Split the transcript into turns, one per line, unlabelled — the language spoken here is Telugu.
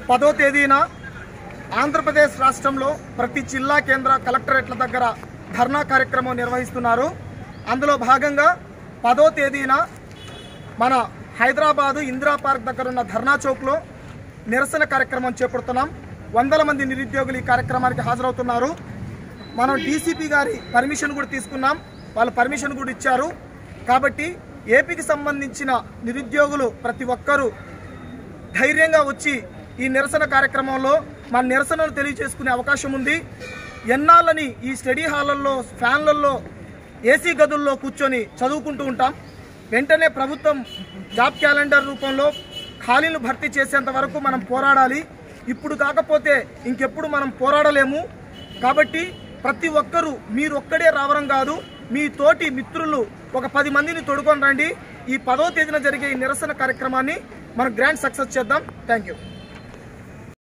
పదో తేదీన ఆంధ్రప్రదేశ్ రాష్ట్రంలో ప్రతి జిల్లా కేంద్ర కలెక్టరేట్ల దగ్గర ధర్నా కార్యక్రమం నిర్వహిస్తున్నారు అందులో భాగంగా పదో తేదీన మన హైదరాబాదు ఇందిరా పార్క్ దగ్గర ఉన్న ధర్నా చౌక్లో నిరసన కార్యక్రమం చేపడుతున్నాం వందల మంది నిరుద్యోగులు ఈ కార్యక్రమానికి హాజరవుతున్నారు మనం డీసీపీ గారి పర్మిషన్ కూడా తీసుకున్నాం వాళ్ళు పర్మిషన్ కూడా ఇచ్చారు కాబట్టి ఏపీకి సంబంధించిన నిరుద్యోగులు ప్రతి ఒక్కరూ ధైర్యంగా వచ్చి ఈ నిరసన కార్యక్రమంలో మన నిరసనను తెలియజేసుకునే అవకాశం ఉంది ఎన్నాళ్ళని ఈ స్టడీ హాలల్లో ఫ్యాన్లలో ఏసీ గదుల్లో కూర్చొని చదువుకుంటూ ఉంటాం వెంటనే ప్రభుత్వం జాబ్ క్యాలెండర్ రూపంలో ఖాళీలు భర్తీ చేసేంత వరకు మనం పోరాడాలి ఇప్పుడు కాకపోతే ఇంకెప్పుడు మనం పోరాడలేము కాబట్టి ప్రతి ఒక్కరూ మీరు ఒక్కడే రావడం కాదు మీ తోటి మిత్రులు ఒక పది మందిని తొడుకొని రండి ఈ పదో తేదీన జరిగే ఈ నిరసన కార్యక్రమాన్ని మనం గ్రాండ్ సక్సెస్ చేద్దాం థ్యాంక్ యూ